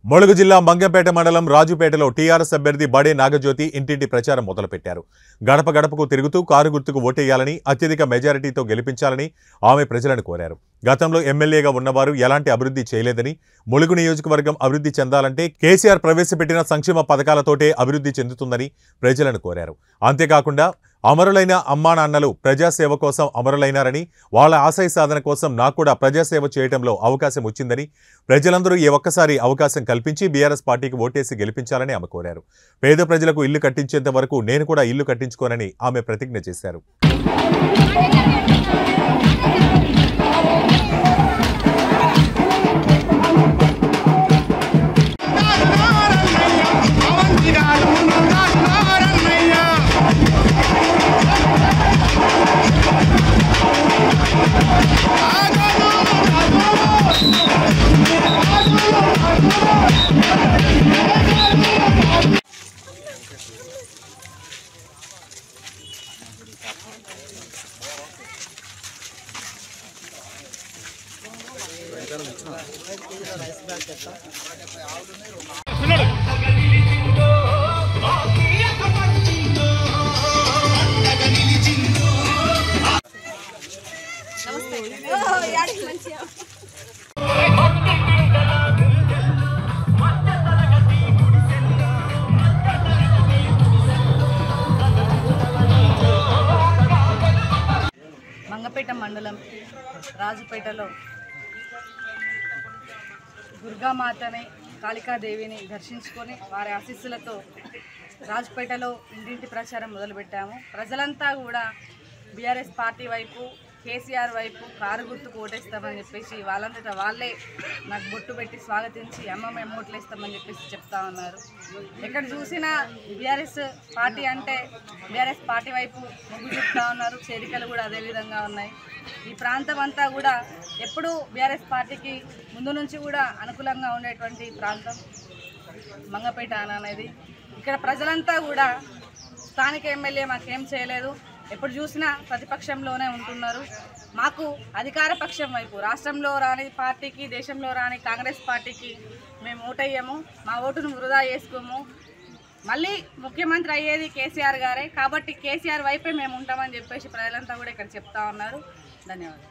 ములుగు జిల్లా మంగంపేట మండలం రాజుపేటలో టీఆర్ఎస్ అభ్యర్థి బడే నాగజ్యోతి ఇంటింటి ప్రచారం మొదలుపెట్టారు గడప గడపకు తిరుగుతూ కారు గుర్తుకు ఓటేయాలని అత్యధిక మెజారిటీతో గెలిపించాలని ఆమె ప్రజలను కోరారు గతంలో ఎమ్మెల్యేగా ఉన్నవారు ఎలాంటి అభివృద్ధి చేయలేదని ములుగు నియోజకవర్గం అభివృద్ధి చెందాలంటే కేసీఆర్ ప్రవేశపెట్టిన సంక్షేమ పథకాలతోటే అభివృద్ధి చెందుతుందని ప్రజలను కోరారు అంతేకాకుండా అమరులైన అమ్మా నాన్నలు ప్రజాసేవ కోసం అమరులైనారని వాళ్ళ ఆశయ సాధన కోసం నాకు కూడా ప్రజాసేవ చేయడంలో అవకాశం వచ్చిందని ప్రజలందరూ ఈ ఒక్కసారి అవకాశం కల్పించి బీఆర్ఎస్ పార్టీకి ఓటేసి గెలిపించాలని ఆమె కోరారు పేద ప్రజలకు ఇల్లు కట్టించేంత వరకు నేను కూడా ఇల్లు కట్టించుకోనని ఆమె ప్రతిజ్ఞ చేశారు మంగపేట మండలం రాజుపేటలో దుర్గామాతని కాళికాదేవిని దర్శించుకొని వారి ఆశీస్సులతో రాజుపేటలో ఇంటింటి ప్రచారం మొదలుపెట్టాము ప్రజలంతా కూడా బీఆర్ఎస్ పార్టీ వైపు కేసీఆర్ వైపు కారు గుర్తుకు ఓటేస్తామని చెప్పేసి వాళ్ళంతటా వాళ్ళే నాకు బొట్టు పెట్టి స్వాగతించి అమ్మ మేము ఓట్లేస్తామని చెప్పేసి చెప్తా ఉన్నారు ఎక్కడ చూసినా బీఆర్ఎస్ పార్టీ అంటే బీఆర్ఎస్ పార్టీ వైపు మొగ్గు చూపుతా ఉన్నారు చేరికలు కూడా అదే విధంగా ఉన్నాయి ఈ ప్రాంతం అంతా కూడా ఎప్పుడూ బీఆర్ఎస్ పార్టీకి ముందు నుంచి కూడా అనుకూలంగా ఉండేటువంటి ప్రాంతం మంగపేట అని అనేది ఇక్కడ ప్రజలంతా కూడా స్థానిక ఎమ్మెల్యే మాకేం చేయలేదు ఎప్పుడు చూసినా ప్రతిపక్షంలోనే ఉంటున్నారు మాకు అధికార పక్షం వైపు రాష్ట్రంలో రాని పార్టీకి దేశంలో రాని కాంగ్రెస్ పార్టీకి మేము ఓటయ్యాము మా ఓటును వృధా చేసుకోము మళ్ళీ ముఖ్యమంత్రి అయ్యేది కేసీఆర్ గారే కాబట్టి కేసీఆర్ వైపే మేము ఉంటామని చెప్పేసి ప్రజలంతా కూడా ఇక్కడ చెప్తా ఉన్నారు ధన్యవాదాలు